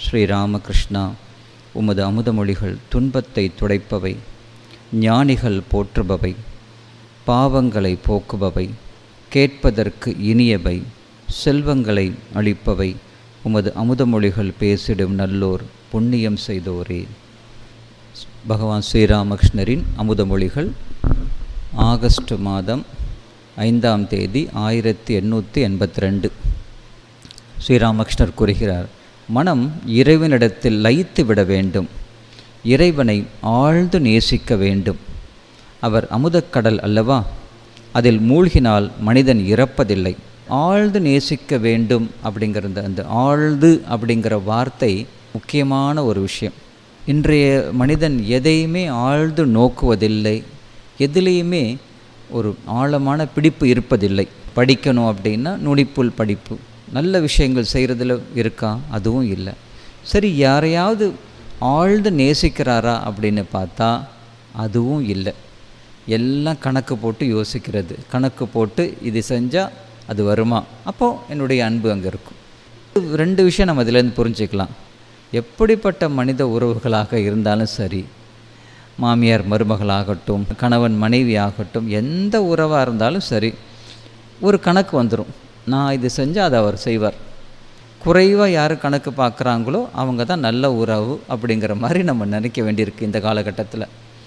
ஸ்ரீராமகிருஷ்ணா உமது அமுதமொழிகள் துன்பத்தை துடைப்பவை ஞானிகள் போற்றுபவை பாவங்களை போக்குபவை கேட்பதற்கு இனியவை செல்வங்களை அளிப்பவை உமது அமுதமொழிகள் பேசிடும் நல்லோர் புண்ணியம் செய்தோரே பகவான் ஸ்ரீராமகிருஷ்ணரின் அமுதமொழிகள் ஆகஸ்ட் மாதம் ஐந்தாம் தேதி ஆயிரத்தி எண்ணூற்றி எண்பத்தி ரெண்டு ஸ்ரீராமகிருஷ்ணர் கூறுகிறார் மனம் இறைவனிடத்தில் லயித்து விட வேண்டும் இறைவனை ஆழ்ந்து நேசிக்க வேண்டும் அவர் அமுதக்கடல் அல்லவா அதில் மூழ்கினால் மனிதன் இறப்பதில்லை ஆழ்ந்து நேசிக்க வேண்டும் அப்படிங்கிற அந்த ஆழ்ந்து அப்படிங்கிற வார்த்தை முக்கியமான ஒரு விஷயம் இன்றைய மனிதன் எதையுமே ஆழ்ந்து நோக்குவதில்லை எதுலேயுமே ஒரு ஆழமான பிடிப்பு இருப்பதில்லை படிக்கணும் அப்படின்னா நுனிப்புல் படிப்பு நல்ல விஷயங்கள் செய்கிறதுல இருக்கா அதுவும் இல்லை சரி யாரையாவது ஆழ்ந்து நேசிக்கிறாரா அப்படின்னு பார்த்தா அதுவும் இல்லை எல்லாம் கணக்கு போட்டு யோசிக்கிறது கணக்கு போட்டு இது செஞ்சால் அது வருமா அப்போது என்னுடைய அன்பு அங்கே இருக்கும் ரெண்டு விஷயம் நம்ம இதிலேருந்து புரிஞ்சுக்கலாம் எப்படிப்பட்ட மனித உறவுகளாக இருந்தாலும் சரி மாமியார் மருமகளாகட்டும் கணவன் மனைவி ஆகட்டும் எந்த உறவாக இருந்தாலும் சரி ஒரு கணக்கு வந்துடும் நான் இது செஞ்சால் அதை அவர் செய்வார் குறைவாக யார் கணக்கு பார்க்குறாங்களோ அவங்க தான் நல்ல உறவு அப்படிங்கிற மாதிரி நம்ம நினைக்க வேண்டியிருக்கு இந்த காலகட்டத்தில்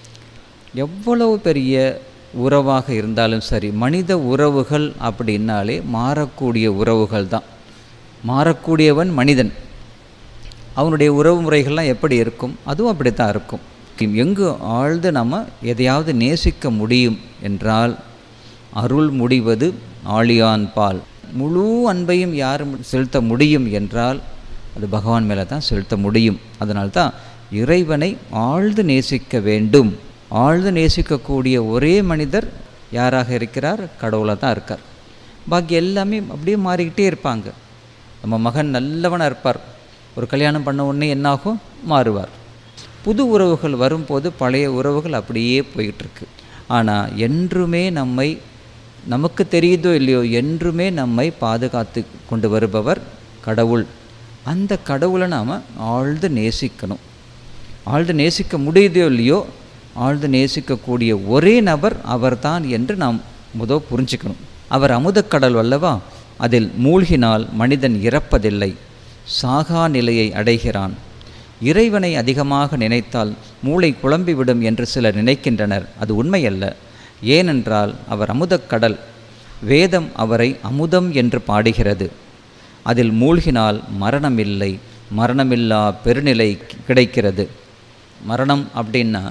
எவ்வளவு பெரிய உறவாக இருந்தாலும் சரி மனித உறவுகள் அப்படின்னாலே மாறக்கூடிய உறவுகள் தான் மாறக்கூடியவன் மனிதன் அவனுடைய உறவு முறைகள்லாம் எப்படி இருக்கும் அதுவும் அப்படி தான் இருக்கும் எங்கு ஆழ்ந்து நம்ம எதையாவது நேசிக்க முடியும் என்றால் அருள் முடிவது ஆழியான் பால் முழு அன்பையும் யார் செலுத்த முடியும் என்றால் அது பகவான் மேலே தான் செலுத்த முடியும் அதனால்தான் இறைவனை ஆழ்ந்து நேசிக்க வேண்டும் ஆழ்ந்து நேசிக்கக்கூடிய ஒரே மனிதர் யாராக இருக்கிறார் கடவுளாக தான் இருக்கார் பாக்கி எல்லாமே அப்படியே மாறிக்கிட்டே இருப்பாங்க நம்ம மகன் நல்லவனாக இருப்பார் ஒரு கல்யாணம் பண்ண உடனே என்னாகும் மாறுவார் புது உறவுகள் வரும்போது பழைய உறவுகள் அப்படியே போயிட்டுருக்கு ஆனால் என்றுமே நம்மை நமக்கு தெரியுதோ இல்லையோ என்றுமே நம்மை பாதுகாத்து கொண்டு வருபவர் கடவுள் அந்த கடவுளை நாம் ஆழ்ந்து நேசிக்கணும் ஆழ்ந்து நேசிக்க முடியுதோ இல்லையோ ஆழ்ந்து நேசிக்கக்கூடிய ஒரே நபர் அவர்தான் என்று நாம் முதல் புரிஞ்சுக்கணும் அவர் அமுதக்கடல் அல்லவா அதில் மூழ்கினால் மனிதன் இறப்பதில்லை சாகா நிலையை அடைகிறான் இறைவனை அதிகமாக நினைத்தால் மூளை குழம்பிவிடும் என்று சிலர் நினைக்கின்றனர் அது உண்மையல்ல ஏனென்றால் அவர் அமுதக்கடல் வேதம் அவரை அமுதம் என்று பாடுகிறது அதில் மூழ்கினால் மரணமில்லை மரணமில்லா பெருநிலை கிடைக்கிறது மரணம் அப்படின்னா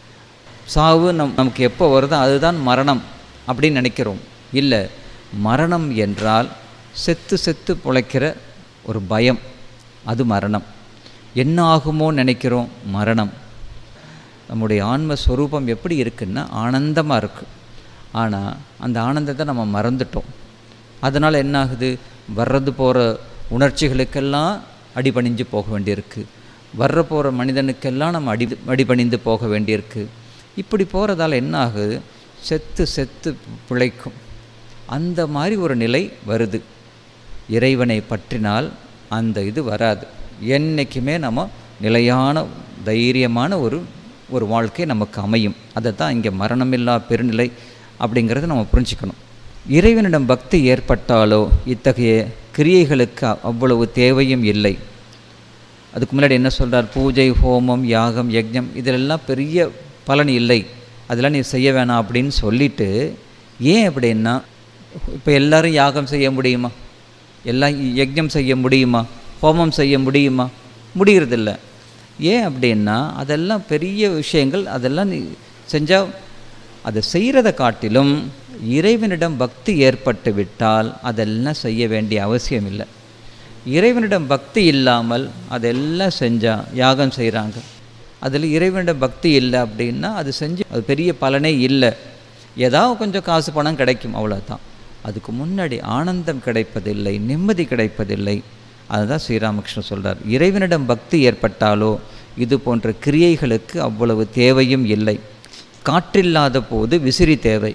சாவு நம் நமக்கு எப்போ வருதோ அதுதான் மரணம் அப்படின்னு நினைக்கிறோம் இல்லை மரணம் என்றால் செத்து செத்து பிழைக்கிற ஒரு பயம் அது மரணம் என்ன ஆகுமோ நினைக்கிறோம் மரணம் நம்முடைய ஆன்ம ஸ்வரூபம் எப்படி இருக்குன்னா ஆனந்தமாக இருக்குது ஆனால் அந்த ஆனந்தத்தை நம்ம மறந்துட்டோம் அதனால் என்ன ஆகுது வர்றது போகிற உணர்ச்சிகளுக்கெல்லாம் அடிபணிஞ்சு போக வேண்டியிருக்கு வர்ற போகிற மனிதனுக்கெல்லாம் நம்ம அடி அடிபணிந்து போக வேண்டியிருக்கு இப்படி போகிறதால என்ன ஆகுது செத்து செத்து பிழைக்கும் அந்த மாதிரி ஒரு நிலை வருது இறைவனை பற்றினால் அந்த இது வராது என்றைக்குமே நம்ம நிலையான தைரியமான ஒரு ஒரு வாழ்க்கை நமக்கு அமையும் அதை தான் இங்கே மரணமில்லா பெருநிலை அப்படிங்கிறத நம்ம புரிஞ்சுக்கணும் இறைவனிடம் பக்தி ஏற்பட்டாலோ இத்தகைய கிரியைகளுக்கு அவ்வளவு தேவையும் இல்லை அதுக்கு முன்னாடி என்ன சொல்கிறார் பூஜை ஹோமம் யாகம் யஜ்ஞம் இதிலெல்லாம் பெரிய பலன் இல்லை அதெல்லாம் நீ செய்ய வேணாம் அப்படின்னு சொல்லிட்டு ஏன் அப்படின்னா இப்போ எல்லாரும் யாகம் செய்ய முடியுமா எல்லாம் யஜ்ஞம் செய்ய முடியுமா ஹோமம் செய்ய முடியுமா முடிகிறதில்ல ஏன் அப்படின்னா அதெல்லாம் பெரிய விஷயங்கள் அதெல்லாம் நீ செஞ்சால் அதை செய்கிறத காட்டிலும் இறைவனிடம் பக்தி ஏற்பட்டு விட்டால் அதெல்லாம் செய்ய வேண்டிய அவசியம் இல்லை இறைவனிடம் பக்தி இல்லாமல் அதெல்லாம் செஞ்சால் யாகம் செய்கிறாங்க அதில் இறைவனிடம் பக்தி இல்லை அப்படின்னா அது செஞ்சு அது பெரிய பலனே இல்லை ஏதாவது கொஞ்சம் காசு பணம் கிடைக்கும் அவ்வளோதான் அதுக்கு முன்னாடி ஆனந்தம் கிடைப்பதில்லை நிம்மதி கிடைப்பதில்லை அதுதான் ஸ்ரீராமகிருஷ்ணன் சொல்கிறார் இறைவனிடம் பக்தி ஏற்பட்டாலோ இது போன்ற கிரியைகளுக்கு அவ்வளவு தேவையும் இல்லை காற்றில்லாத போது விசிறி தேவை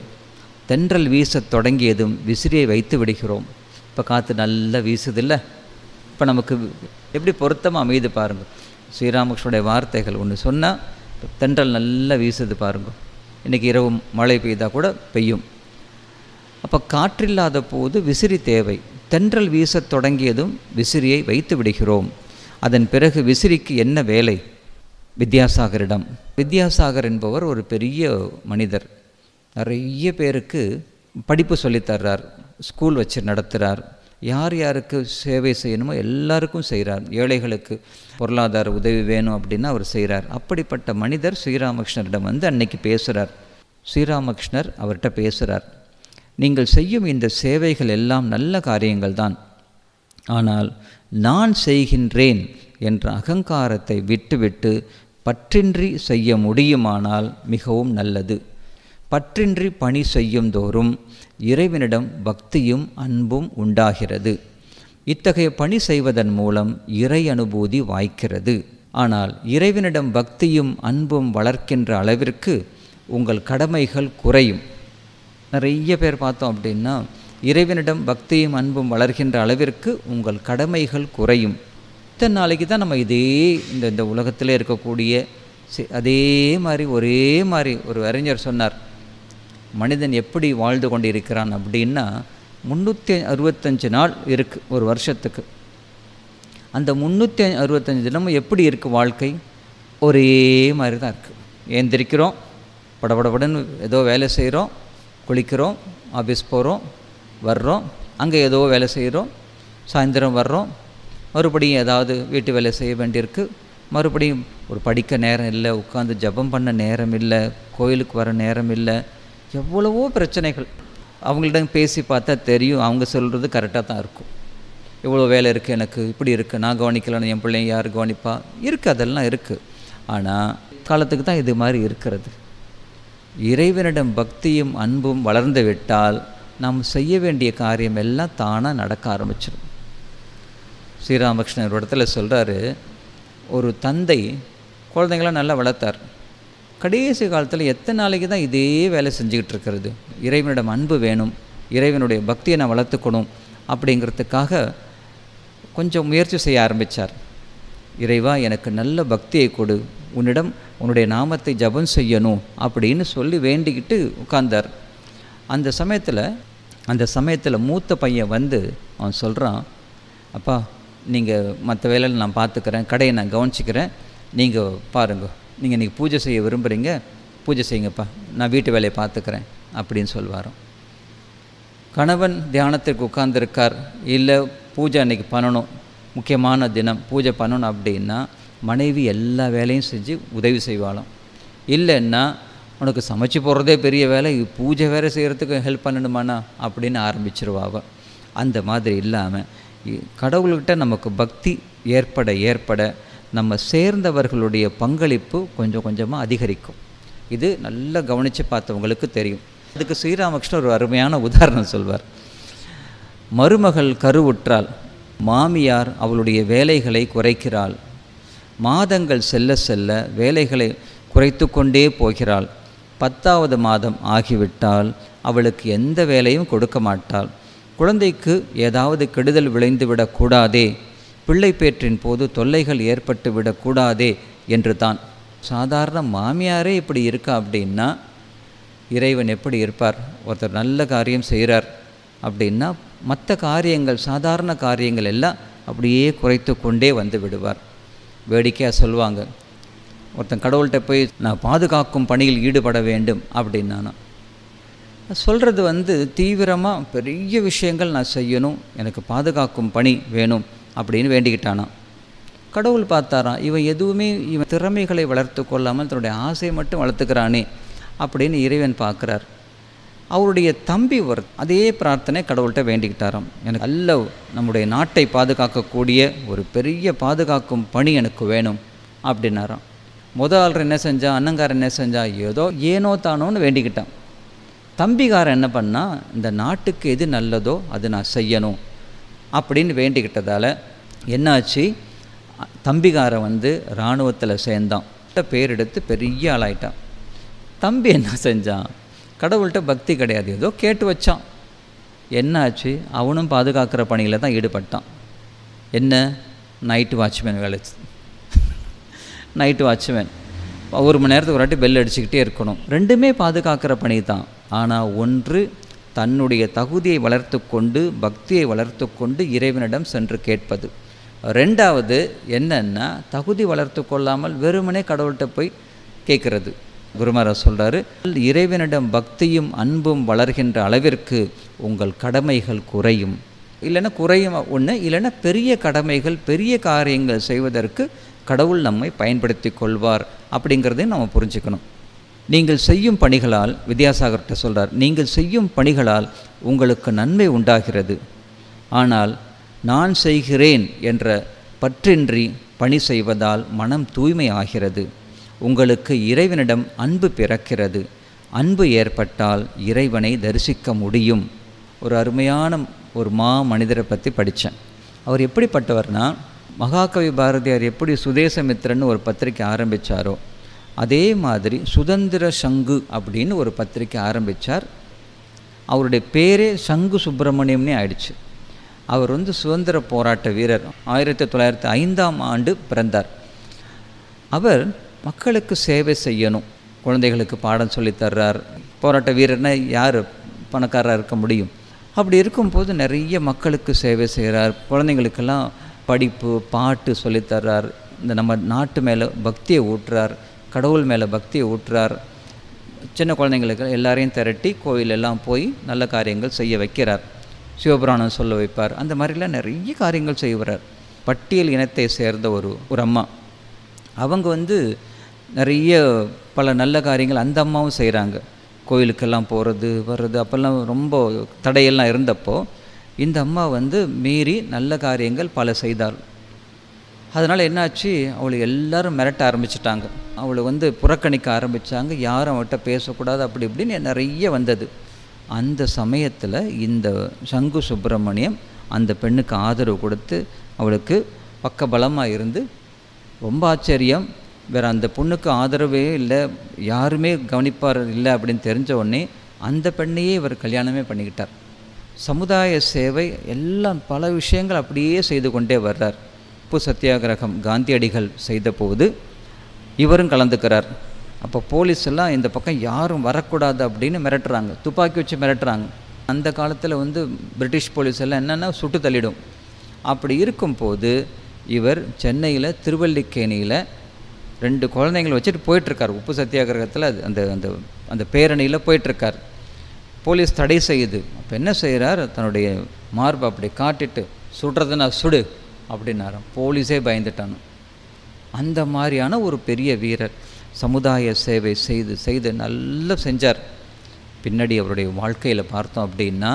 தென்றல் வீசத் தொடங்கியதும் விசிறியை வைத்து விடுகிறோம் இப்போ காற்று நல்லா வீசுதில்ல இப்போ நமக்கு எப்படி பொருத்தமாக அமையுது பாருங்க ஸ்ரீராமகிருஷ்ணனுடைய வார்த்தைகள் ஒன்று சொன்னால் தென்றல் நல்லா வீசுது பாருங்க இன்றைக்கி இரவு மழை பெய்தால் கூட பெய்யும் அப்போ காற்றில்லாத போது விசிறி தேவை தென்றல் வீசத் தொடங்கியதும் விசிறியை வைத்து விடுகிறோம் அதன் பிறகு விசிறிக்கு என்ன வேலை வித்யாசாகரிடம் வித்யாசாகர் என்பவர் ஒரு பெரிய மனிதர் நிறைய பேருக்கு படிப்பு சொல்லித்தர்றார் ஸ்கூல் வச்சு நடத்துகிறார் யார் யாருக்கு சேவை செய்யணுமோ எல்லாருக்கும் செய்கிறார் ஏழைகளுக்கு பொருளாதார உதவி வேணும் அப்படின்னா அவர் செய்கிறார் அப்படிப்பட்ட மனிதர் ஸ்ரீராமகிருஷ்ணரிடம் வந்து அன்னைக்கு பேசுகிறார் ஸ்ரீராமகிருஷ்ணர் அவர்கிட்ட பேசுகிறார் நீங்கள் செய்யும் இந்த சேவைகள் எல்லாம் நல்ல காரியங்கள் தான் ஆனால் நான் செய்கின்றேன் என்ற அகங்காரத்தை விட்டுவிட்டு பற்றின்றி செய்ய முடியுமானால் மிகவும் நல்லது பற்றின்றி பணி செய்யும் தோறும் இறைவனிடம் பக்தியும் அன்பும் உண்டாகிறது இத்தகைய பணி செய்வதன் மூலம் இறை அனுபூதி வாய்க்கிறது ஆனால் இறைவனிடம் பக்தியும் அன்பும் வளர்க்கின்ற அளவிற்கு உங்கள் கடமைகள் குறையும் நிறைய பேர் பார்த்தோம் அப்படின்னா இறைவனிடம் பக்தியும் அன்பும் வளர்கின்ற அளவிற்கு உங்கள் கடமைகள் குறையும் இத்தனை நாளைக்கு தான் நம்ம இதே இந்த இந்த உலகத்தில் இருக்கக்கூடிய அதே மாதிரி ஒரே மாதிரி ஒரு அறிஞர் சொன்னார் மனிதன் எப்படி வாழ்ந்து கொண்டு இருக்கிறான் அப்படின்னா முந்நூற்றி அறுபத்தஞ்சு நாள் இருக்குது ஒரு வருஷத்துக்கு அந்த முந்நூற்றி அறுபத்தஞ்சு தினமும் எப்படி இருக்குது வாழ்க்கை ஒரே மாதிரி தான் இருக்குது ஏந்திரிக்கிறோம் படபடபடன்னு ஏதோ வேலை செய்கிறோம் குளிக்கிறோம் ஆஃபீஸ் போகிறோம் வர்றோம் அங்கே ஏதோ வேலை செய்கிறோம் சாயந்தரம் வர்றோம் மறுபடியும் ஏதாவது வீட்டு வேலை செய்ய வேண்டியிருக்கு மறுபடியும் ஒரு படிக்க நேரம் இல்லை உட்காந்து ஜபம் பண்ண நேரம் இல்லை கோயிலுக்கு வர நேரம் இல்லை எவ்வளவோ பிரச்சனைகள் அவங்கள்ட்ட பேசி பார்த்தா தெரியும் அவங்க சொல்கிறது கரெக்டாக தான் இருக்கும் இவ்வளோ வேலை இருக்குது எனக்கு இப்படி இருக்குது நான் கவனிக்கலன்னு என் பிள்ளைங்க யார் கவனிப்பா இருக்குது அதெல்லாம் இருக்குது ஆனால் காலத்துக்கு தான் இது மாதிரி இருக்கிறது இறைவனிடம் பக்தியும் அன்பும் வளர்ந்து விட்டால் நாம் செய்ய வேண்டிய காரியம் எல்லாம் தானாக நடக்க ஆரம்பிச்சிடும் ஸ்ரீராமகிருஷ்ணன் ஒரு இடத்துல சொல்கிறாரு ஒரு தந்தை குழந்தைங்களாம் நல்லா வளர்த்தார் கடைசி காலத்தில் எத்தனை நாளைக்கு தான் இதே வேலை செஞ்சுக்கிட்டு இருக்கிறது இறைவனிடம் அன்பு வேணும் இறைவனுடைய பக்தியை நான் வளர்த்துக்கணும் அப்படிங்கிறதுக்காக கொஞ்சம் முயற்சி செய்ய ஆரம்பித்தார் இறைவா எனக்கு நல்ல பக்தியை கொடு உன்னிடம் உன்னுடைய நாமத்தை ஜபம் செய்யணும் அப்படின்னு சொல்லி வேண்டிக்கிட்டு உட்கார்ந்தார் அந்த சமயத்தில் அந்த சமயத்தில் மூத்த பையன் வந்து அவன் சொல்கிறான் அப்பா நீங்கள் மற்ற வேலையில் நான் பார்த்துக்கிறேன் கடையை நான் கவனிச்சிக்கிறேன் நீங்கள் பாருங்கள் நீங்கள் இன்றைக்கி பூஜை செய்ய விரும்புகிறீங்க பூஜை செய்யுங்கப்பா நான் வீட்டு வேலையை பார்த்துக்கிறேன் அப்படின்னு சொல்வாராம் கணவன் தியானத்திற்கு உட்கார்ந்துருக்கார் இல்லை பூஜை அன்றைக்கி பண்ணணும் முக்கியமான தினம் பூஜை பண்ணணும் அப்படின்னா மனைவி எல்லா வேலையும் செஞ்சு உதவி செய்வாளாம் இல்லைன்னா உனக்கு சமைச்சு போடுறதே பெரிய வேலை பூஜை வேறு செய்கிறதுக்கு ஹெல்ப் பண்ணணுமாண்ணா அப்படின்னு ஆரம்பிச்சிருவாவ அந்த மாதிரி இல்லாமல் கடவுள்கிட்ட நமக்கு பக்தி ஏற்பட ஏற்பட நம்ம சேர்ந்தவர்களுடைய பங்களிப்பு கொஞ்சம் கொஞ்சமாக அதிகரிக்கும் இது நல்லா கவனித்து பார்த்தவங்களுக்கு தெரியும் அதுக்கு ஸ்ரீராமகிருஷ்ணன் ஒரு அருமையான உதாரணம் சொல்வார் மருமகள் கருவுற்றால் மாமியார் அவளுடைய வேலைகளை குறைக்கிறாள் மாதங்கள் செல்ல செல்ல வேலைகளை குறைத்து கொண்டே போகிறாள் பத்தாவது மாதம் ஆகிவிட்டால் அவளுக்கு எந்த வேலையும் கொடுக்க மாட்டாள் குழந்தைக்கு ஏதாவது கெடுதல் விளைந்துவிடக்கூடாதே பிள்ளை பேற்றின் போது தொல்லைகள் ஏற்பட்டு விடக்கூடாதே என்று தான் சாதாரண மாமியாரே இப்படி இருக்கா அப்படின்னா இறைவன் எப்படி இருப்பார் ஒருத்தர் நல்ல காரியம் செய்கிறார் அப்படின்னா மற்ற காரியங்கள் சாதாரண காரியங்கள் எல்லாம் அப்படியே குறைத்து கொண்டே வந்து விடுவார் வேடிக்கையாக சொல்லுவாங்க ஒருத்தன் கடவுள்கிட்ட போய் நான் பாதுகாக்கும் பணியில் ஈடுபட வேண்டும் அப்படின்னானா சொல்கிறது வந்து தீவிரமாக பெரிய விஷயங்கள் நான் செய்யணும் எனக்கு பாதுகாக்கும் பணி வேணும் அப்படின்னு வேண்டிக்கிட்டானா கடவுள் பார்த்தாராம் இவன் எதுவுமே இவன் திறமைகளை வளர்த்து கொள்ளாமல் தன்னுடைய ஆசையை மட்டும் வளர்த்துக்கிறானே அப்படின்னு இறைவன் பார்க்குறார் அவருடைய தம்பி ஒரு அதே பிரார்த்தனை கடவுள்கிட்ட வேண்டிக்கிட்டாராம் எனக்கு நல்ல நம்முடைய நாட்டை பாதுகாக்கக்கூடிய ஒரு பெரிய பாதுகாக்கும் பணி எனக்கு வேணும் அப்படின்னாராம் முதல் ஆள்ற என்ன செஞ்சா அண்ணங்காரன் என்ன செஞ்சா ஏதோ ஏனோ தானோன்னு வேண்டிக்கிட்டான் தம்பிகாரன் என்ன பண்ணால் இந்த நாட்டுக்கு எது நல்லதோ அது நான் செய்யணும் அப்படின்னு வேண்டிக்கிட்டதால் என்னாச்சு தம்பிகாரன் வந்து இராணுவத்தில் சேர்ந்தான் பேர் எடுத்து பெரிய ஆளாயிட்டான் தம்பி என்ன செஞ்சான் கடவுள்கிட்ட பக்தி கிடையாது ஏதோ கேட்டு வச்சான் என்னாச்சு அவனும் பாதுகாக்கிற பணியில் தான் ஈடுபட்டான் என்ன நைட்டு வாட்ச்மேன் வேலை நைட்டு வாட்ச்மேன் ஒரு மணி நேரத்துக்கு ஒரு வாட்டி பெல் அடிச்சுக்கிட்டே இருக்கணும் ரெண்டுமே பாதுகாக்கிற பணி தான் ஆனால் ஒன்று தன்னுடைய தகுதியை வளர்த்து கொண்டு பக்தியை வளர்த்து கொண்டு இறைவனிடம் சென்று கேட்பது ரெண்டாவது என்னன்னா தகுதி வளர்த்து கொள்ளாமல் வெறுமனே கடவுள்கிட்ட போய் கேட்குறது குருமாரா சொல்கிறாரு இறைவனிடம் பக்தியும் அன்பும் வளர்கின்ற அளவிற்கு உங்கள் கடமைகள் குறையும் இல்லைன்னா குறையும் ஒன்று இல்லைன்னா பெரிய கடமைகள் பெரிய காரியங்கள் செய்வதற்கு கடவுள் நம்மை பயன்படுத்தி கொள்வார் அப்படிங்கிறதையும் நம்ம புரிஞ்சுக்கணும் நீங்கள் செய்யும் பணிகளால் வித்யாசாகர்கிட்ட சொல்கிறார் நீங்கள் செய்யும் பணிகளால் உங்களுக்கு நன்மை உண்டாகிறது ஆனால் நான் செய்கிறேன் என்ற பற்றின்றி பணி செய்வதால் மனம் தூய்மை ஆகிறது உங்களுக்கு இறைவனிடம் அன்பு பிறக்கிறது அன்பு ஏற்பட்டால் இறைவனை தரிசிக்க முடியும் ஒரு அருமையான ஒரு மா மனிதரை பற்றி படித்தேன் அவர் எப்படிப்பட்டவர்னா மகாகவி பாரதியார் எப்படி சுதேசமித்திரன்னு ஒரு பத்திரிக்கை ஆரம்பித்தாரோ அதே மாதிரி சுதந்திர சங்கு அப்படின்னு ஒரு பத்திரிக்கை ஆரம்பித்தார் அவருடைய பேரே சங்கு சுப்பிரமணியம்னே ஆயிடுச்சு அவர் வந்து சுதந்திர போராட்ட வீரர் ஆயிரத்தி தொள்ளாயிரத்தி ஐந்தாம் ஆண்டு பிறந்தார் அவர் மக்களுக்கு சேவை செய்யணும் குழந்தைகளுக்கு பாடம் சொல்லித் தர்றார் போராட்ட வீரர்னா யார் பணக்காரராக இருக்க முடியும் அப்படி இருக்கும்போது நிறைய மக்களுக்கு சேவை செய்கிறார் குழந்தைங்களுக்கெல்லாம் படிப்பு பாட்டு சொல்லித் தர்றார் இந்த நம்ம நாட்டு மேலே பக்தியை ஊட்டுறார் கடவுள் மேலே பக்தியை ஊட்டுறார் சின்ன குழந்தைங்களுக்கு எல்லாரையும் திரட்டி கோயில் எல்லாம் போய் நல்ல காரியங்கள் செய்ய வைக்கிறார் சிவபுராணம் சொல்ல வைப்பார் அந்த மாதிரிலாம் நிறைய காரியங்கள் செய்கிறார் பட்டியல் இனத்தை சேர்ந்த ஒரு ஒரு அம்மா அவங்க வந்து நிறைய பல நல்ல காரியங்கள் அந்த அம்மாவும் செய்கிறாங்க கோயிலுக்கெல்லாம் போகிறது வர்றது அப்போல்லாம் ரொம்ப தடையெல்லாம் இருந்தப்போ இந்த அம்மா வந்து மீறி நல்ல காரியங்கள் பல செய்தாள் அதனால் என்னாச்சு அவளை எல்லாரும் மிரட்ட ஆரம்பிச்சிட்டாங்க அவளை வந்து புறக்கணிக்க ஆரம்பித்தாங்க யாரும் அவட்ட பேசக்கூடாது அப்படி இப்படின்னு நிறைய வந்தது அந்த சமயத்தில் இந்த சங்கு சுப்பிரமணியம் அந்த பெண்ணுக்கு ஆதரவு கொடுத்து அவளுக்கு பக்கபலமாக இருந்து ரொம்ப ஆச்சரியம் வேறு அந்த பொண்ணுக்கு ஆதரவே இல்லை யாருமே கவனிப்பார் இல்லை அப்படின்னு தெரிஞ்ச உடனே அந்த பெண்ணையே இவர் கல்யாணமே பண்ணிக்கிட்டார் சமுதாய சேவை எல்லாம் பல விஷயங்கள் அப்படியே செய்து கொண்டே வர்றார் உப்பு சத்தியாகிரகம் காந்தியடிகள் செய்தபோது இவரும் கலந்துக்கிறார் அப்போ போலீஸ் எல்லாம் இந்த பக்கம் யாரும் வரக்கூடாது அப்படின்னு மிரட்டுறாங்க துப்பாக்கி வச்சு மிரட்டுறாங்க அந்த காலத்தில் வந்து பிரிட்டிஷ் போலீஸ் எல்லாம் என்னென்னா சுட்டு தள்ளிடும் அப்படி இருக்கும்போது இவர் சென்னையில் திருவல்லிக்கேணியில் ரெண்டு குழந்தைங்களை வச்சுட்டு போயிட்டுருக்கார் உப்பு சத்தியாகிரகத்தில் அது அந்த அந்த அந்த பேரணியில் போயிட்டுருக்கார் போலீஸ் தடை செய்யுது அப்போ என்ன செய்கிறார் தன்னுடைய மார்பை அப்படி காட்டிட்டு சுடுறதுனா சுடு அப்படின்னாராம் போலீஸே பயந்துட்டாங்க அந்த மாதிரியான ஒரு பெரிய வீரர் சமுதாய சேவை செய்து செய்து நல்லா செஞ்சார் பின்னாடி அவருடைய வாழ்க்கையில் பார்த்தோம் அப்படின்னா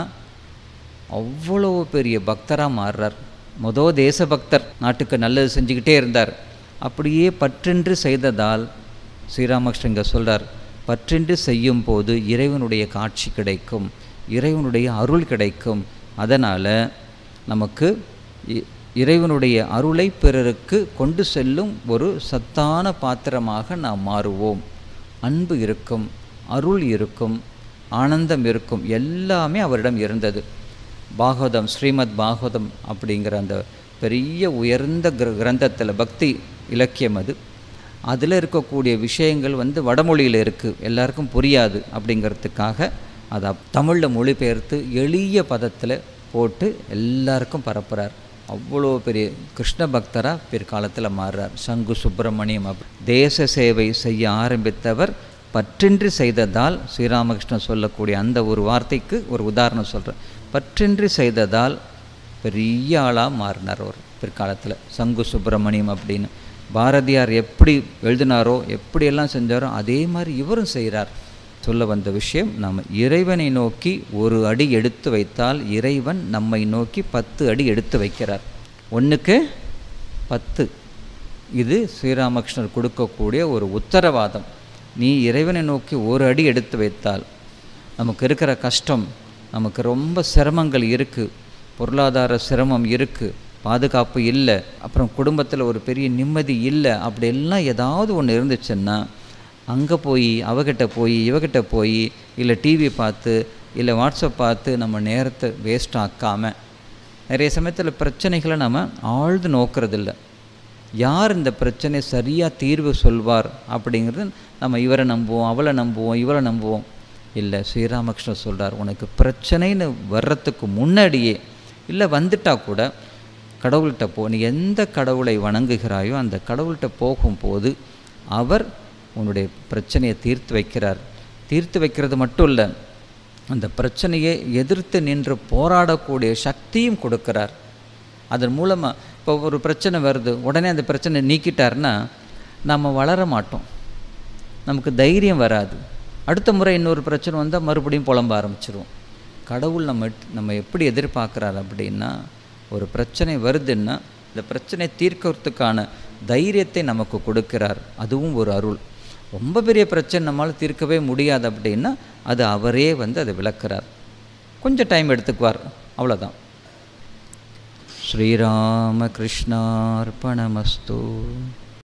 அவ்வளோ பெரிய பக்தராக மாறுறார் மொதல் தேசபக்தர் நாட்டுக்கு நல்லது செஞ்சுக்கிட்டே இருந்தார் அப்படியே பற்றின்றி செய்ததால் ஸ்ரீராமகிருஷ்ணங்க சொல்கிறார் பற்றின்றி செய்யும் போது இறைவனுடைய காட்சி கிடைக்கும் இறைவனுடைய அருள் கிடைக்கும் அதனால் நமக்கு இறைவனுடைய அருளை பிறருக்கு கொண்டு செல்லும் ஒரு சத்தான பாத்திரமாக நாம் மாறுவோம் அன்பு இருக்கும் அருள் இருக்கும் ஆனந்தம் இருக்கும் எல்லாமே அவரிடம் இருந்தது பாகவதம் ஸ்ரீமத் பாகவதம் அப்படிங்கிற அந்த பெரிய உயர்ந்த கிர கிரந்தத்தில் பக்தி இலக்கியம் அது அதில் இருக்கக்கூடிய விஷயங்கள் வந்து வடமொழியில் இருக்குது எல்லாருக்கும் புரியாது அப்படிங்கிறதுக்காக அதை தமிழில் மொழிபெயர்த்து எளிய பதத்தில் போட்டு எல்லாருக்கும் பரப்புகிறார் அவ்வளோ பெரிய கிருஷ்ண பக்தராக பிற்காலத்தில் மாறுறார் சங்கு சுப்பிரமணியம் அப் தேச சேவை செய்ய ஆரம்பித்தவர் பற்றின்றி செய்ததால் ஸ்ரீராமகிருஷ்ணன் சொல்லக்கூடிய அந்த ஒரு வார்த்தைக்கு ஒரு உதாரணம் சொல்கிறேன் பற்றின்றி செய்ததால் பெரிய ஆளாக மாறினார் அவர் பிற்காலத்தில் சங்கு சுப்பிரமணியம் அப்படின்னு பாரதியார் எப்படி எழுதினாரோ எப்படியெல்லாம் செஞ்சாரோ அதே மாதிரி இவரும் செய்கிறார் சொல்ல வந்த விஷயம் நாம் இறைவனை நோக்கி ஒரு அடி எடுத்து வைத்தால் இறைவன் நம்மை நோக்கி பத்து அடி எடுத்து வைக்கிறார் ஒன்றுக்கு பத்து இது ஸ்ரீராமகிருஷ்ணர் கொடுக்கக்கூடிய ஒரு உத்தரவாதம் நீ இறைவனை நோக்கி ஒரு அடி எடுத்து வைத்தால் நமக்கு இருக்கிற கஷ்டம் நமக்கு ரொம்ப சிரமங்கள் இருக்குது பொருளாதார சிரமம் இருக்குது பாதுகாப்பு இல்லை அப்புறம் குடும்பத்தில் ஒரு பெரிய நிம்மதி இல்லை அப்படி எல்லாம் ஏதாவது ஒன்று இருந்துச்சுன்னா அங்கே போய் அவகிட்ட போய் இவகிட்ட போய் இல்லை டிவி பார்த்து இல்லை வாட்ஸ்அப் பார்த்து நம்ம நேரத்தை வேஸ்ட் ஆக்காமல் நிறைய சமயத்தில் பிரச்சனைகளை நம்ம ஆழ்ந்து நோக்கிறதில்ல யார் இந்த பிரச்சனை சரியாக தீர்வு சொல்வார் அப்படிங்கிறது நம்ம இவரை நம்புவோம் அவளை நம்புவோம் இவளை நம்புவோம் இல்லை ஸ்ரீராமகிருஷ்ணர் சொல்கிறார் உனக்கு பிரச்சனைன்னு வர்றதுக்கு முன்னாடியே இல்லை வந்துட்டா கூட கடவுள்கிட்ட போ நீ எந்த கடவுளை வணங்குகிறாயோ அந்த கடவுள்கிட்ட போகும்போது அவர் உன்னுடைய பிரச்சனையை தீர்த்து வைக்கிறார் தீர்த்து வைக்கிறது மட்டும் இல்லை அந்த பிரச்சனையை எதிர்த்து நின்று போராடக்கூடிய சக்தியும் கொடுக்கிறார் அதன் மூலமாக இப்போ ஒரு பிரச்சனை வருது உடனே அந்த பிரச்சனை நீக்கிட்டார்னா நம்ம வளர மாட்டோம் நமக்கு தைரியம் வராது அடுத்த முறை இன்னொரு பிரச்சனை வந்தால் மறுபடியும் புலம்ப ஆரம்பிச்சிருவோம் கடவுள் நம்ம நம்ம எப்படி எதிர்பார்க்குறாரு அப்படின்னா ஒரு பிரச்சனை வருதுன்னா இந்த பிரச்சனை தீர்க்கறதுக்கான தைரியத்தை நமக்கு கொடுக்கிறார் அதுவும் ஒரு அருள் ரொம்ப பெரிய பிரச்சனை நம்மளால் தீர்க்கவே முடியாது அப்படின்னா அது அவரே வந்து அதை விளக்குறார் கொஞ்சம் டைம் எடுத்துக்குவார் அவ்வளோதான் ஸ்ரீராமகிருஷ்ணார்ப்பணமஸ்து